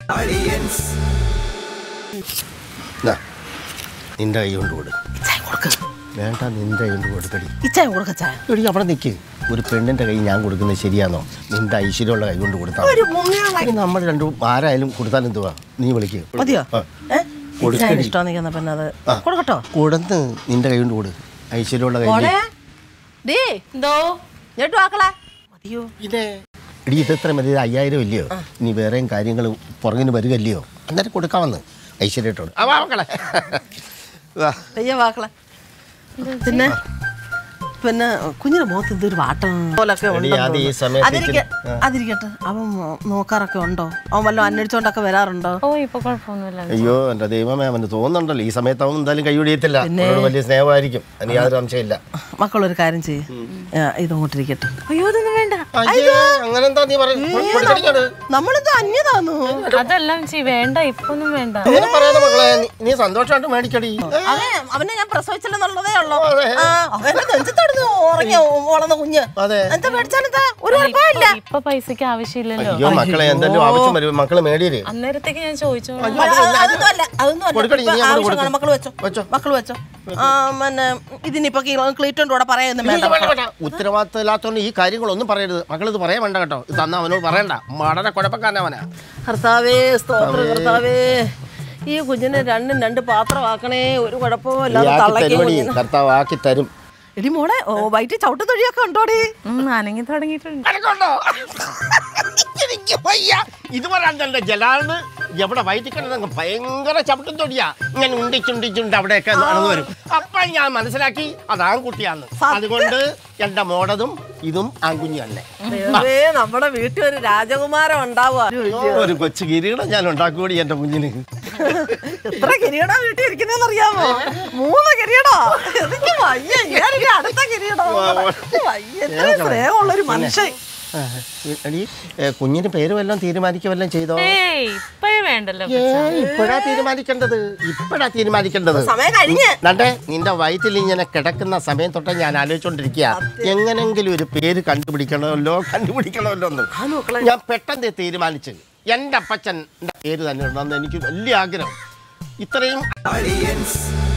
ദാ, നിന്റെ കൈ കൊണ്ട് കൊടു ചായ കൊടുക്ക വേണ്ട നിന്റെ കൈ കൊണ്ട് കൊടുക്കടി ഈ ചായ കൊടുക്ക ചായ എടി അവിടെ നിൽക്ക് ഒരു പെണ്ണിന്റെ കൈ ഞാൻ കൊടുക്കുന്നത് ശരിയാണോ നിന്റെ ഐശ്വര്യമുള്ള കൈ കൊണ്ട് കൊടുത്താൽ ഒരു മുങ്ങാള എടി, നമ്മൾ രണ്ടും ആരായാലും കൊടുത്താൽ എന്തുവാ നീ വിളിക്ക് മതിയോ ആ. ഏ? ഈ ചായ കൊടുക്കടി. ഇഷ്ടമാന്ന് നിൽക്കുന്ന പിന്നെ അത് ആ. കൊടുക്കട്ടോ കൊടുന്ന് നിന്റെ കൈ കൊണ്ട് കൊടു ഐശ്വര്യമുള്ള കൈ മോളെ ഡീ എന്തോ ഞെട്ടു ആക്കളെ മതിയോ ഇതേ എടി ഇത് എത്ര മതി ഇത് അയ്യായിരം ഇല്ലയോ ഇനി വേറെയും കാര്യങ്ങൾ പുറകിന് വരികല്ലയോ അന്നേരം കൊടുക്കാമെന്ന് ഐശ്വര്യത്തോട് ആ വാ മക്കളെ വാ. പയ്യ വാക്കളെ പിന്നെ പിന്നെ കുഞ്ഞിന്റെ മുഖത്ത് എന്തൊരു വാട്ടം പോലൊക്കെ എടി, ഉണ്ടെന്ന് അത് ഈ തോന്നുന്നു. സമയത്ത് അതിരിക്കെ- ഇച്ചിരി- അതിരിക്കട്ടെ അവൻ മോ- നോക്കാറൊക്കെ ഉണ്ടോ അവൻ വല്ലതും അന്വേഷിച്ചോണ്ടൊക്കെ വരാറുണ്ടോ ഓ ഇപ്പൊ കുഴപ്പമൊന്നുമില്ല അയ്യോ എൻ്റെ ദൈവമേ അവന് തോന്നുന്നുണ്ടല്ലോ ഈ സമയത്ത് അവൻ എന്തായാലും കൈയൊടിയത്തില്ല അവനോട് വലിയ സ്നേഹമായിരിക്കും അതിന് യാതൊരു സംശയമില്ല മക്കളൊരു കാര്യം ചെയ്യും ഇതങ്ങോട്ടിരിക്കട്ടെ അയ്യോ ഇതൊന്നും വേണ്ട അയ്യേ, അങ്ങനെന്താ നീ പറയുന്നത് നമ്മളിത് അന്യതാന്നു അതെല്ലാം ചെയ് വേണ്ട ഇപ്പൊ ഒന്നും വേണ്ട അങ്ങനെ പറയാതെ മക്കളെ നീ- നീ സന്തോഷമായിട്ട് മേടിക്കടി ഏ, അവനെ അവനെ ഞാൻ പ്രസവിച്ചില്ലെന്നുള്ളതേ ഉള്ളൂ അതെ. ആ, അവന്റെ നെഞ്ചത്തടുന്ന് ഉറങ്ങി വളർന്ന കുഞ്ഞ് അതെ എന്താ മേടിച്ചാലെന്താ ഒരു അല്ല, കുഴപ്പമില്ല ഇപ്പൊ- ഇപ്പൊ പൈസക്ക് ആവശ്യമില്ലല്ലോ അയ്യോ മക്കളെ എന്തെങ്കിലും ആവശ്യം വരും മക്കളെ മേടിയേ അന്നേരത്തേക്ക് ഞാൻ ചോദിച്ചോളാം അത് അതൊന്നും അല്ല അതൊന്നും അല്ല കൊടുക്കടി, ഇപ്പൊ ഇനി അങ്ങോട്ട് ആവശ്യം കൊടുക്ക്. കാണും. മക്കള് വെച്ചോ വെച്ചോ. മക്കള് വെച്ചോ ആ പിന്നെ ഇതിനിപ്പോ ക്ലീറ്റോന്റെ കൂടെ പറയാനൊന്നും വേണ്ട ഉത്തരവാദിത്തം ഇല്ലാത്തോണ്ട് ഈ കാര്യങ്ങളൊന്നും പറയരുത് മക്കൾ ഇത് പറയാൻ വേണ്ട കേട്ടോ ഇത് തന്ന അവനോട് പറയണ്ട വളരെ കുഴപ്പക്കാരനവനാ കർത്താവേ സ്തോത്ര കർത്താവേ ഈ കുഞ്ഞിനെ രണ്ടും രണ്ട് പാത്രമാക്കണേ ഒരു കുഴപ്പവും ഈ ഇല്ലാതെ ആക്കി തള്ളയ്ക്ക് തരുമടി കുഞ്ഞിനെ. കർത്താവ് ആക്കി തരും എടി മോളെ ഓ വയറ്റിൽ ചവിട്ട് തൊഴിയൊക്കെ ഉണ്ടോടി അനങ്ങി തുടങ്ങിയിട്ടുണ്ട് അനക്കൊണ്ടോ? എനിക്ക് വയ്യ. ഇതുവരെ അന്നെ ജലാലിന് എവിടെ വയറ്റിക്കണത് ഭയങ്കര ചവിട്ടും തൊടിയാ ഇങ്ങനെ ഉണ്ടിച്ചുണ്ടിച്ചുണ്ട് അവിടെയൊക്കെ നടന്നു വരും അപ്പൊ ഞാൻ മനസ്സിലാക്കി അത് ആൺകുട്ടിയാന്ന് അതുകൊണ്ട് എന്റെ മോടതും ഇതും ആൺകുഞ്ഞു തന്നെ ദൈവമേ, നമ്മുടെ വീട്ടിൽ ഒരു രാജകുമാരൻ ഉണ്ടാവുക ഒരു കൊച്ചു കിരീടം ഞാൻ ഉണ്ടാക്കൂടി എന്റെ കുഞ്ഞിന് എത്ര കിരീടാ വീട്ടിൽ ഇരിക്കുന്നതെന്ന് അറിയാമോ മൂന്ന് കിരീടോ എനിക്ക് വയ്യ ഞാനൊരു അടുത്ത കിരീടോ വയ്യ എത്ര സ്നേഹമുള്ള ഒരു മനുഷ്യൻ ആ, എടി ഏ, കുഞ്ഞിന് പേര് വല്ലതും തീരുമാനിക്കുക വല്ലതും ചെയ്തോ ഏയ് ഇപ്പഴേ വേണ്ടല്ലോ ഏ ഇപ്പഴാ തീരുമാനിക്കേണ്ടത് ഇപ്പഴാ തീരുമാനിക്കേണ്ടത് സമയം കഴിഞ്ഞ് നണ്ടേ നിന്റെ വയറ്റിൽ ഇങ്ങനെ കിടക്കുന്ന സമയം തൊട്ട് ഞാൻ ആലോചിച്ചോണ്ടിരിക്കുക എങ്ങനെങ്കിലും ഒരു പേര് കണ്ടുപിടിക്കണമല്ലോ കണ്ടുപിടിക്കണമല്ലോ എന്ന് ആ നോക്കളെ ഞാൻ പെട്ടെന്ന് തീരുമാനിച്ചു എൻ്റെ അപ്പച്ചൻ്റെ പേര് തന്നെ ഇടണമെന്ന് എനിക്ക് വലിയ ആഗ്രഹം ഇത്രയും